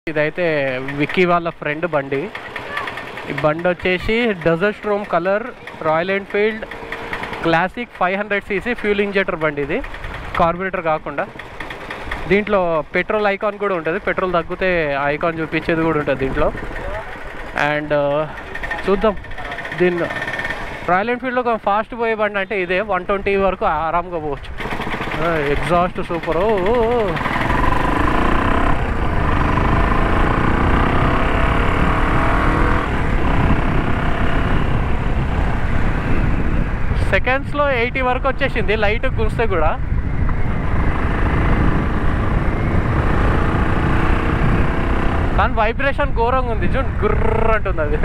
ఇదైతే విక్కీ వాళ్ళ ఫ్రెండ్ బండి ఈ బండి వచ్చేసి desert storm colour Royal Enfield classic five hundred CC fuel injector బండి ఇది కార్బొరేటర్ కాకుండా దీంట్లో పెట్రోల్ ఐకాన్ కూడా ఉంటుంది పెట్రోల్ తగ్గితే ఐకాన్ చూపించేది కూడా ఉంటుంది దీంట్లో అండ్ చూద్దాం దీన్ని రాయల్ ఎన్ఫీల్డ్లో ఒక ఫాస్ట్ పోయే బండి అంటే ఇదే వన్ ట్వంటీ వరకు ఆరామ్గా పోవచ్చు ఎగ్జాస్ట్ సూపర్ సెకండ్స్లో ఎయిటీ వరకు వచ్చేసింది లైట్ గురిస్తే కూడా కానీ వైబ్రేషన్ ఘోరంగా ఉంది చూడు గుర్ర అంటుంది అది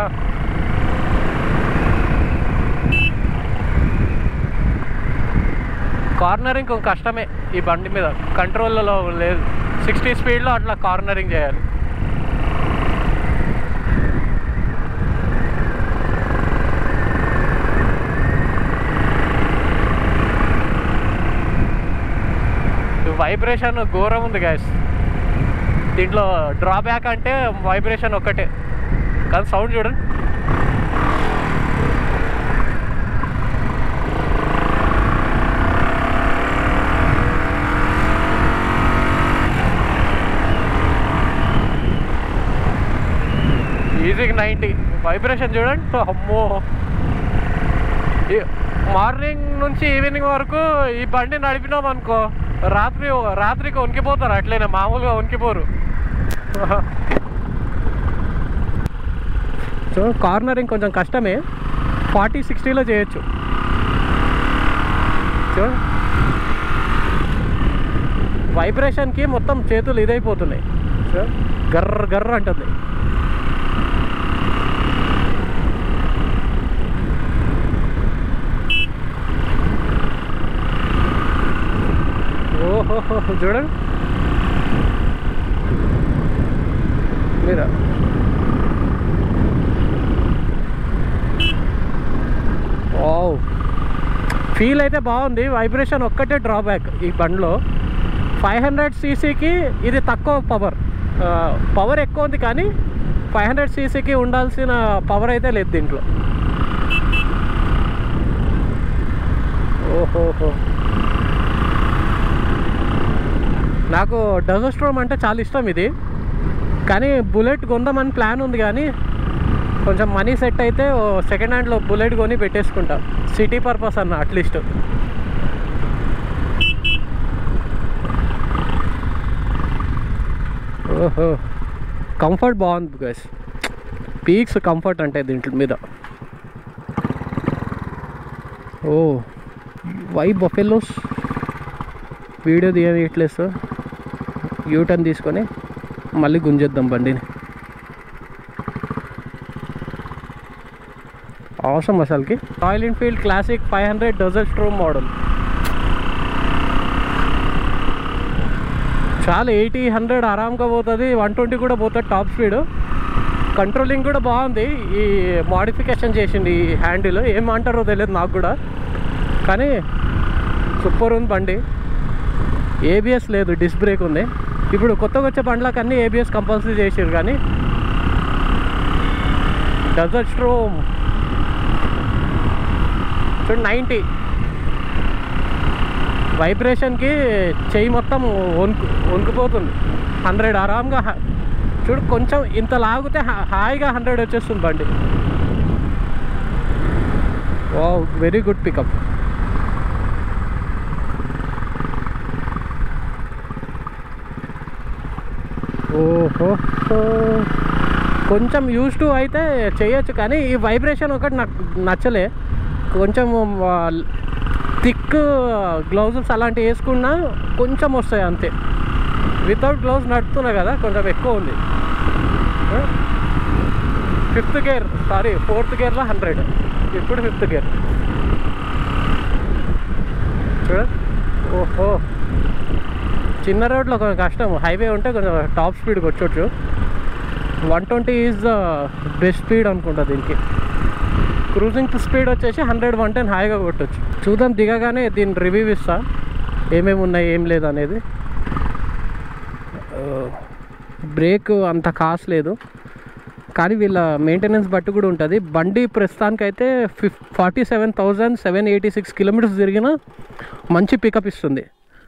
కార్నరింగ్ కొంచెం కష్టమే ఈ బండి మీద కంట్రోల్లో లేదు సిక్స్టీ స్పీడ్లో అట్లా కార్నరింగ్ చేయాలి వైబ్రేషన్ ఘోరం ఉంది గ్యాస్ దీంట్లో డ్రాబ్యాక్ అంటే వైబ్రేషన్ ఒక్కటే కానీ సౌండ్ చూడండి ఈజీగా నైంటీ వైబ్రేషన్ చూడండి అమ్మో ఈ- మార్నింగ్ నుంచి ఈవినింగ్ వరకు ఈ బండి నడిపినాం అనుకో రాత్రి రాత్రికి వణికిపోతారు అట్లనే మామూలుగా వణికిపోరు సో కార్నరింగ్ కొంచెం కష్టమే ఫార్టీ సిక్స్టీలో చేయొచ్చు సో వైబ్రేషన్కి మొత్తం చేతులు ఇదైపోతున్నాయి సో గర్ర గర్ర అంటుంది ఓహో చూడండి మీరా వావ్ ఫీల్ అయితే బాగుంది వైబ్రేషన్ ఒక్కటే డ్రాబ్యాక్ ఈ బండ్లో ఫైవ్ హండ్రెడ్ సీసీకి ఇది తక్కువ పవర్ పవర్ ఎక్కువ ఉంది కానీ ఫైవ్ హండ్రెడ్ సీసీకి ఉండాల్సిన పవర్ అయితే లేదు దీంట్లో ఓహోహో నాకు డజోస్ట్రోమ్ అంటే చాలా ఇష్టం ఇది కానీ బుల్లెట్ కొందామని ప్లాన్ ఉంది కానీ కొంచెం మనీ సెట్ అయితే సెకండ్ హ్యాండ్లో బుల్లెట్ కొని పెట్టేసుకుంటా సిటీ పర్పస్ అన్న అట్లీస్ట్ ఓహో కంఫర్ట్ బాగుంది బికాస్ పీక్స్ కంఫర్ట్ అంటే దీంట్లో మీద ఓ వై బఫెలోస్ వీడియో తీయట్లేదు సార్ యూటర్న్ తీసుకొని మళ్ళీ గుంజేద్దాం బండిని అవసరం అసలుకి Royal Enfield classic five hundred desert storm model చాలా ఎయిటీ హండ్రెడ్ ఆరామ్గా పోతుంది వన్ ట్వంటీ కూడా పోతుంది టాప్ స్పీడ్ కంట్రోలింగ్ కూడా బాగుంది ఈ మాడిఫికేషన్ చేసింది ఈ హ్యాండిల్ ఏమంటారో తెలియదు నాకు కూడా కానీ సూపర్ ఉంది బండి ఏబిఎస్ లేదు డిస్క్ బ్రేక్ ఉంది ఇప్పుడు కొత్తగా వచ్చే బండ్లకు అన్నీ ఏబిఎస్ కంపల్సరీ చేసారు కానీ డజర్ స్ట్రోమ్ చూడు నైంటీ వైబ్రేషన్కి చెయ్యి మొత్తం వణుకు వణుకుపోతుంది హండ్రెడ్ ఆరామ్గా హ- చూడు కొంచెం ఇంత లాగితే హా- హాయిగా హండ్రెడ్ వచ్చేస్తుంది బండి ఓ వెరీ గుడ్ పికప్ ఓహో కొంచెం యూస్ టు అయితే చేయొచ్చు కానీ ఈ వైబ్రేషన్ ఒకటి నాకు నచ్చలే కొంచెం థిక్ గ్లౌజెస్ అలాంటివి వేసుకున్నా కొంచెం వస్తాయి అంతే వితౌట్ గ్లౌజ్ నడుతున్నా కదా కొంచెం ఎక్కువ ఉంది ఫిఫ్త్ గేర్ సారీ ఫోర్త్ గేర్లో హండ్రెడ్ ఇప్పుడు ఫిఫ్త్ గేర్ చూడ ఓహో చిన్న రోడ్లో కొంచెం కష్టం హైవే ఉంటే కొంచెం టాప్ స్పీడ్కి వచ్చొచ్చు one twenty is the best speed అనుకుంటా దీనికి క్రూజింగ్ స్పీడ్ వచ్చేసి హండ్రెడ్ వన్ టెన్ హాయిగా కొట్టచ్చు చూద్దాం దిగగానే దీని రివ్యూ ఇస్తా ఏమేమి ఉన్నాయి ఏం లేదు అనేది బ్రేక్ అంత కాస్ట్ లేదు కానీ వీళ్ళ మెయింటెనెన్స్ బట్టి కూడా ఉంటుంది బండి ప్రస్తుతానికైతే ఫిఫ్ forty seven thousand seven eighty six kilometres తిరిగిన మంచి పికప్ ఇస్తుంది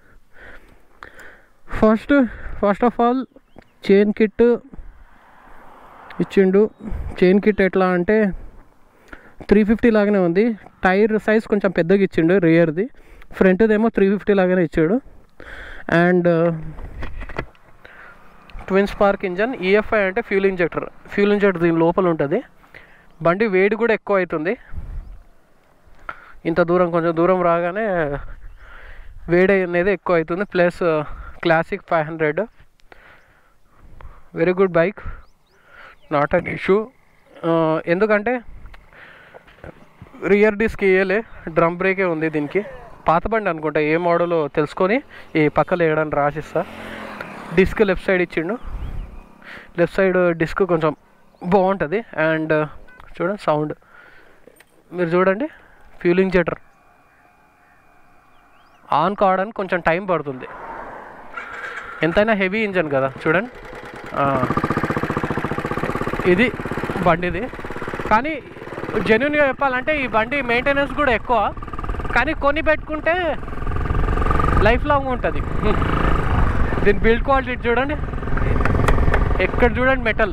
first first of all chain kit ఇచ్చిండు చైన్ కిట్ ఎట్లా అంటే త్రీ ఫిఫ్టీ లాగానే ఉంది టైర్ సైజ్ కొంచెం పెద్దగా ఇచ్చిండు రియర్ది ఫ్రంట్దేమో త్రీ ఫిఫ్టీ లాగానే ఇచ్చాడు and twin spark engine EFI అంటే ఫ్యూల్ ఇంజెక్టర్ ఫ్యూల్ ఇంజెక్టర్ దీని లోపల ఉంటుంది బండి వేడి కూడా ఎక్కువ అవుతుంది ఇంత దూరం కొంచెం దూరం రాగానే వేడి అనేది ఎక్కువ అవుతుంది plus classic five hundred very good bike not an issue ఎందుకంటే రియర్ డిస్క్ ఇయ్యలే డ్రమ్ బ్రేకే ఉంది దీనికి పాత బండి అనుకుంటా ఏ మోడలో తెలుసుకొని ఈ పక్కన వేయడానికి రాసిస్తా డిస్క్ లెఫ్ట్ సైడ్ ఇచ్చిండు లెఫ్ట్ సైడ్ డిస్క్ కొంచెం బాగుంటుంది అండ్ చూడండి సౌండ్ మీరు చూడండి ఫ్యూలింగ్ జెటర్ ఆన్ కావడానికి కొంచెం టైం పడుతుంది ఎంతైనా హెవీ ఇంజన్ కదా చూడండి ఆ, ఇది బండిది కానీ జెన్యున్గా చెప్పాలంటే ఈ బండి మెయింటెనెన్స్ కూడా ఎక్కువ కానీ కొని పెట్టుకుంటే లైఫ్ లాంగ్ ఉంటుంది దీని బిల్డ్ క్వాలిటీ చూడండి ఎక్కడ చూడండి మెటల్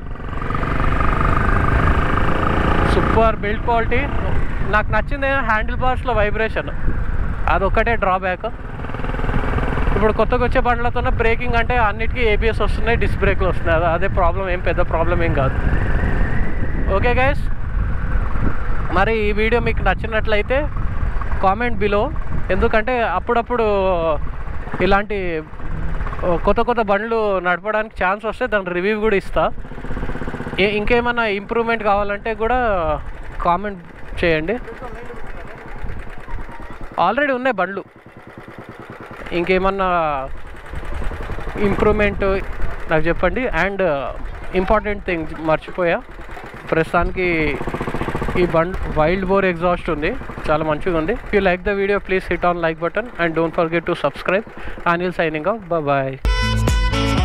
సూపర్ బిల్డ్ క్వాలిటీ నాకు నచ్చింది హ్యాండిల్ బార్స్లో వైబ్రేషన్ అదొక్కటే డ్రాబ్యాక్ ఇప్పుడు కొత్తగా వచ్చే బండ్లతోనే బ్రేకింగ్ అంటే అన్నిటికీ ఏబిఎస్ వస్తున్నాయి డిస్క్ బ్రేక్లు వస్తున్నాయి అదే- అదే ప్రాబ్లం ఏం పెద్ద ప్రాబ్లం ఏం కాదు ఓకే గైస్ మరి ఈ వీడియో మీకు నచ్చినట్లయితే కామెంట్ బిలో ఎందుకంటే అప్పుడప్పుడు ఇలాంటి ఓ, కొత్త కొత్త బండ్లు నడపడానికి ఛాన్స్ వస్తే దాని రివ్యూ కూడా ఇస్తా ఏ ఇంకేమైనా ఇంప్రూవ్మెంట్ కావాలంటే కూడా కామెంట్ చేయండి ఆల్రెడీ ఉన్నాయి బండ్లు ఇంకేమన్నా ఇంప్రూవ్మెంట్ నాకు చెప్పండి అండ్ ఇంపార్టెంట్ థింగ్ మర్చిపోయా ప్రస్తుతానికి ఈ బండ్ వైల్డ్ బోర్ ఎగ్జాస్ట్ ఉంది చాలా మంచిగా ఉంది you like the video please hit on like button and don't forget to subscribe Anil signing off bye